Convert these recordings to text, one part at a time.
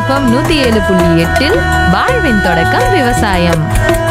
FM நூத்தி ஏழு புள்ளி எட்டில் வாழ்வின் தொடக்கம் விவசாயம்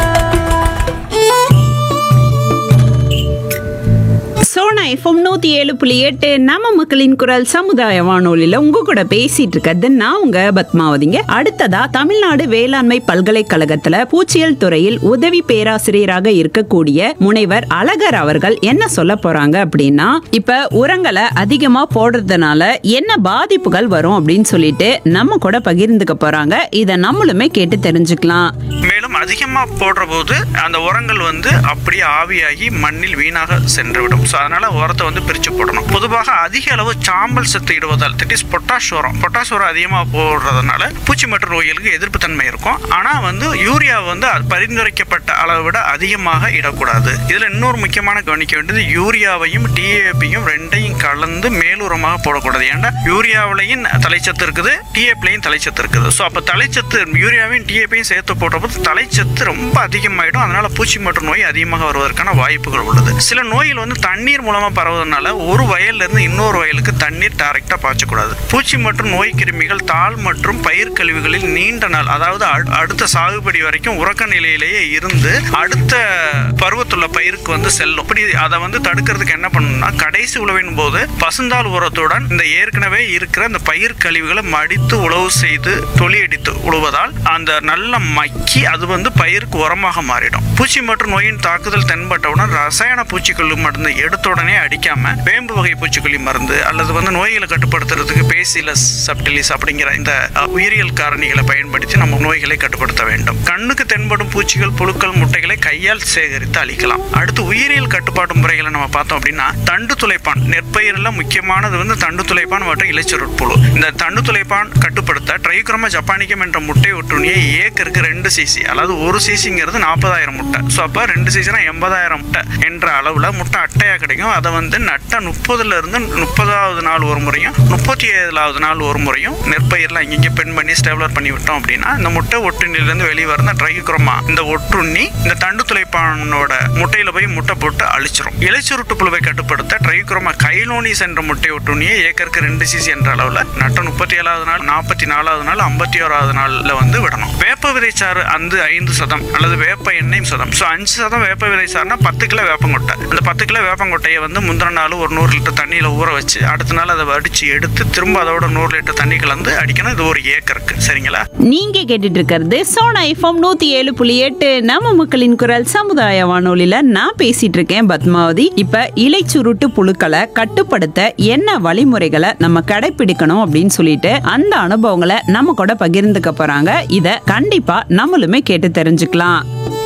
சோனா எஃப்எம் நூத்தி ஏழு புள்ளி எட்டு நம்ம மக்களின் குரல் சமுதாய வானொலியில உங்க கூட பேசிட்டு இருக்கிறது நான் உங்க பத்மாவதிங்க அடுத்ததா தமிழ்நாடு வேளாண்மை பல்கலைக்கழகத்துல பூச்சியல் துறையில் உதவி பேராசிரியராக இருக்கக்கூடிய முனைவர் அழகர் அவர்கள் என்ன சொல்ல போறாங்க அப்படின்னா இப்ப உரங்களை அதிகமா போடுறதுனால என்ன பாதிப்புகள் வரும் அப்படின்னு சொல்லிட்டு நம்ம கூட பகிர்ந்துக்க போறாங்க இத நம்மளுமே கேட்டு தெரிஞ்சுக்கலாம் மேலும் அதிகமாக போடுற போது அந்த உரங்கள் வந்து அப்படியே ஆவியாகி மண்ணில் வீணாக சென்றுவிடும் ஸோ அதனால உரத்தை வந்து பிரித்து போடணும் பொதுவாக அதிக அளவு சாம்பல் சத்து இடுவதால் தட் இஸ் பொட்டாஷ் உரம் பொட்டாஷ் உரம் அதிகமாக போடுறதுனால பூச்சி மற்றும் நோய்களுக்கு எதிர்ப்பு தன்மை இருக்கும் ஆனால் வந்து யூரியா வந்து அது பரிந்துரைக்கப்பட்ட அளவை விட அதிகமாக இடக்கூடாது இதில் இன்னொரு முக்கியமான கவனிக்க வேண்டியது யூரியாவையும் டிஏபியும் ரெண்டையும் கலந்து மேலுரமாக போடக்கூடாது ஏன்னா யூரியாவிலையும் தலைச்சத்து இருக்குது டிஏபிலையும் தலைச்சத்து இருக்குது ஸோ அப்போ தலைச்சத்து யூரியாவையும் டிஏபியும் சேர்த்து போடுறப்போ தலைச்சத்து ரொம்ப அதிகமாயிடும் அதனால பூச்சி மற்றும் நோய் அதிகமாக வருவதற்கான வாய்ப்புகள் உள்ளது சில நோய்கள் வந்து தண்ணீர் மூலமா பரவுவதனால ஒரு வயல்ல இருந்து இன்னொரு வயலுக்கு தண்ணீர் டைரக்டா பாய்ச்சக்கூடாது பூச்சி மற்றும் நோய் கிருமிகள் தாள் மற்றும் பயிர் கழிவுகளில் நீண்ட நாள் அதாவது அடு- அடுத்த சாகுபடி வரைக்கும் உறக்க நிலையிலேயே இருந்து அடுத்த பருவத்துள்ள பயிருக்கு வந்து செல்லும் இப்படி அதை வந்து தடுக்கிறதுக்கு என்ன பண்ணணும்னா கடைசி உழவின் போது பசுந்தாள் உரத்துடன் இந்த ஏற்கனவே இருக்கிற இந்த பயிர் கழிவுகளை மடித்து உழவு செய்து தொலியடித்து உழுவதால் அந்த நல்ல மக்கி அது வந்து பயிருக்கு உரமாக மாறிடும் பூச்சி மற்றும் நோயின் தாக்குதல் தென்பட்டவுடன் ரசாயன பூச்சிக்கொல்லி மருந்து எடுத்த உடனே அடிக்காம வேம்பு வகை பூச்சிக்கொல்லி மருந்து அல்லது வந்து நோய்களை கட்டுப்படுத்துறதுக்கு பேசிலஸ் சப்டிலிஸ் அப்படிங்கிற இந்த அஹ், உயிரியல் காரணிகளை பயன்படுத்தி நம்ம நோய்களை கட்டுப்படுத்த வேண்டும் கண்ணுக்கு தென்படும் பூச்சிகள் புழுக்கள் முட்டைகளை கையால் சேகரித்து அழிக்கலாம் அடுத்து உயிரியல் கட்டுப்பாட்டு முறைகளை நம்ம பார்த்தோம் அப்படின்னா தண்டு துளைப்பான் நெற்பயிரில் முக்கியமானது வந்து தண்டு துளைப்பான் மற்றும் இலைச்சுருட்புழு இந்த தண்டு துளைப்பான் கட்டுப்படுத்த ட்ரைக்ரோமா ஜப்பானிக்கம் என்ற முட்டை ஒட்டுணியை ஏக்கருக்கு ரெண்டு சிசி அதாவது ஒரு சிசிங்கிறது நாற்பதாயிரம் முட்டை ஸோ அப்போ ரெண்டு சிசினா எண்பதாயிரம் முட்டை என்ற அளவில் முட்டை அட்டையாக கிடைக்கும் அதை வந்து நட்ட முப்பதுல இருந்து முப்பதாவது நாள் ஒரு முறையும் முப்பத்தி ஏழாவது நாள் ஒரு முறையும் நெற்பயிரில் அங்கங்கே பெண் பண்ணி ஸ்டெபிலர் பண்ணி விட்டோம் அப்படின்னா இந்த முட்டை ஒட்டுண்ணிலிருந்து வெளியே வர இந்த ட்ரைக்ரோமா இந்த ஒட்டுண்ணி இந்த தண்டு துளைப்பானோட முட்டையில போய் முட்டை போட்டு அழிச்சிரும் இலைச்சுருட்டு புழுவை கட்டுப்படுத்த ட்ரைக்ரோமா கைலோனிஸ் என்ற முட்டை ஒட்டுண்ணியை ஏக்கருக்கு ரெண்டு சிசி என்ற அளவில் நட்ட முப்பத்தி ஏழாவது நாள் நாற்பத்தி நாலாவது நாள் ஐம்பத்தி ஓராவது நாளில் வந்து விடணும் வேப்ப விதைச்சாறு அந்த ஐந்து சதம் அல்லது வேப்ப எண்ணெய் சதம் ஸோ அஞ்சு சதம் வேப்ப விதைச்சாறுனா பத்து கிலோ வேப்பங்கொட்டை அந்த பத்து கிலோ வேப்பங்கொட்டையை வந்து முந்தின நாள் ஒரு நூறு லிட்டர் தண்ணியில் ஊற வச்சு அடுத்த நாள் அதை வடித்து எடுத்து திரும்ப அதோட நூறு லிட்டர் தண்ணி கலந்து அடிக்கணும் இது ஒரு ஏக்கருக்கு சரிங்களா நீங்க கேட்டுட்டு இருக்கிறது சோனா எஃப்எம் நூத்தி ஏழு புள்ளி எட்டு நம்ம மக்களின் குரல் சமுதாய வானொலியில நான் பேசிட்டு இருக்கேன் பத்மாவதி இப்ப இலை சுருட்டு புழுக்களை கட்டுப்படுத்த என்ன வழிமுறைகளை நம்ம கடைபிடிக்கணும் அப்படின்னு சொல்லிட்டு அந்த அனுபவங்களை நம்ம கூட பகிர்ந்துக்க போறாங்க இத கண்டிப்பா நம்மளுமே கேட்டு தெரிஞ்சுக்கலாம்